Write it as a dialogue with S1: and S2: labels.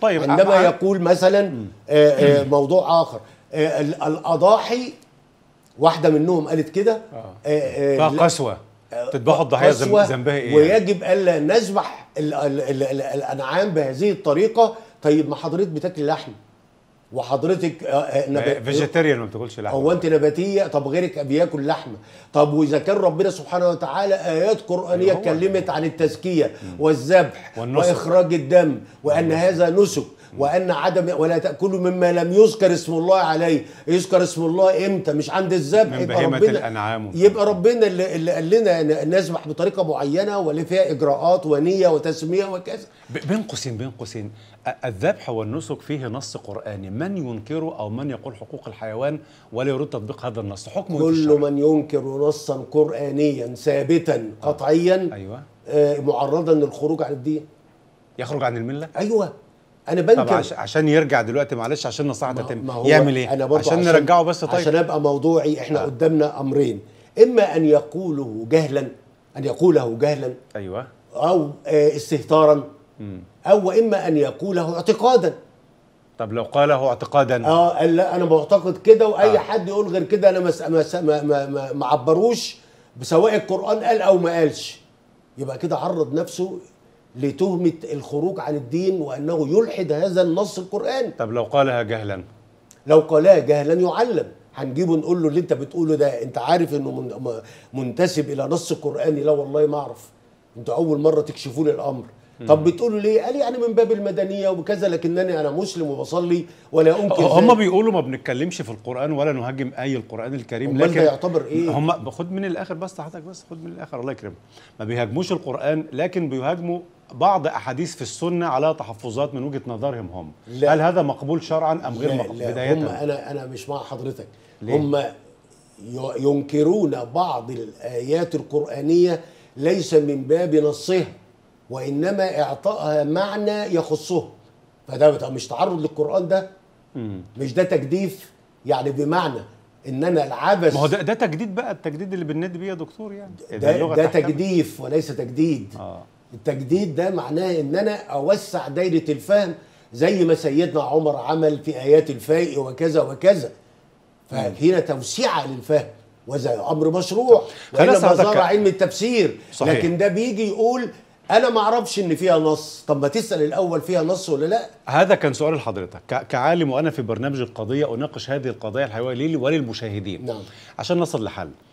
S1: طيب
S2: عندما
S1: ع-
S2: يقول مثلا آه، آه، موضوع اخر آه، ال- الاضاحي واحده منهم قالت كده آه، آه،
S1: فيها
S2: لا-
S1: قسوه تذبحوا الضحيه ذنب-
S2: قسوة
S1: ذنبها ايه يعني؟
S2: ويجب الا نذبح ال- ال- ال- ال- الانعام بهذه الطريقه طيب ما حضرتك بتاكل لحم وحضرتك آه، آه، نب-
S1: فيجيتيريان ما بتاكلش لحمه
S2: هو انت نباتيه طب غيرك بياكل لحمه طب واذا كان ربنا سبحانه وتعالى ايات قرانيه
S1: أيوة هو.
S2: اتكلمت عن التزكيه والذبح
S1: والنسك.
S2: واخراج الدم وان هذا نسك وان عدم ولا تاكلوا مما لم يذكر اسم الله عليه يذكر اسم الله امتى مش عند الذبح
S1: من
S2: يبقى
S1: بهيمة
S2: ربنا
S1: الأنعام.
S2: يبقى ربنا اللي, اللي قال لنا ان نذبح بطريقه معينه واللي فيها اجراءات ونيه وتسميه وكذا
S1: ب- بين قوسين بين قوسين أ- الذبح والنسك فيه نص قرآني من ينكره أو من يقول حقوق الحيوان ولا يريد تطبيق هذا النص حكمه إيه في
S2: كل
S1: الشرع؟
S2: من ينكر نصا قرانيا ثابتا قطعيا
S1: أيوة
S2: آه، معرضا للخروج عن الدين
S1: يخرج عن الملة
S2: ايوه انا
S1: طب
S2: بنكر
S1: عش- عشان يرجع دلوقتي معلش عشان نصيحة
S2: ما-
S1: تتم
S2: ما هو
S1: يعمل ايه
S2: أنا برضو
S1: عشان, نرجعه بس طيب
S2: عشان ابقى موضوعي احنا
S1: آه.
S2: قدامنا امرين اما ان يقوله جهلا ان يقوله جهلا
S1: ايوه
S2: او آه، استهتارا او واما ان يقوله اعتقادا
S1: طب لو قاله اعتقادا
S2: اه قال لا انا معتقد كده واي
S1: آه.
S2: حد يقول غير كده انا مس- مس- ما ما ما, ما عبروش سواء القران قال او ما قالش يبقى كده عرض نفسه لتهمه الخروج عن الدين وانه يلحد هذا النص القراني
S1: طب لو قالها جهلا
S2: لو قالها جهلا يعلم هنجيبه نقول له اللي انت بتقوله ده انت عارف انه من- م- منتسب الى نص قراني لا والله ما اعرف انتوا اول مره تكشفوا لي الامر طب بتقولوا ليه قال يعني من باب المدنيه وكذا لكنني انا مسلم وبصلي ولا انكر
S1: هم
S2: ذلك.
S1: بيقولوا ما بنتكلمش في القرآن ولا نهاجم آي القرآن الكريم
S2: أمال
S1: لكن
S2: ده يعتبر إيه؟
S1: هم خد من الآخر بس حضرتك بس خد من الآخر الله يكرمك ما بيهاجموش القرآن لكن بيهاجموا بعض أحاديث في السنة على تحفظات من وجهة نظرهم هم
S2: لا.
S1: هل هذا مقبول شرعا أم غير
S2: لا
S1: مقبول
S2: لا
S1: بداية
S2: هم انا انا مش مع حضرتك
S1: ليه؟
S2: هم ي- ينكرون بعض الايات القرانيه ليس من باب نصها وانما اعطائها معنى يخصه فده بتاع- مش تعرض للقران ده
S1: مم.
S2: مش ده تجديف يعني بمعنى ان انا العبث
S1: ما هو ده, ده تجديد بقى التجديد اللي بنند بيه يا دكتور يعني إذا
S2: ده,
S1: اللغة
S2: ده
S1: تحتمل.
S2: تجديف وليس تجديد
S1: اه
S2: التجديد ده معناه ان انا اوسع دايره الفهم زي ما سيدنا عمر عمل في ايات الفيء وكذا وكذا فهنا توسعه للفهم وهذا امر مشروع
S1: خلينا
S2: والا ما
S1: ساعتك-
S2: صار علم التفسير
S1: صحيح.
S2: لكن ده بيجي يقول انا ما اعرفش ان فيها نص طب ما تسال الاول فيها نص ولا لا
S1: هذا كان سؤال لحضرتك ك- كعالم وانا في برنامج القضيه اناقش هذه القضايا الحيويه لي وللمشاهدين
S2: نعم.
S1: عشان نصل لحل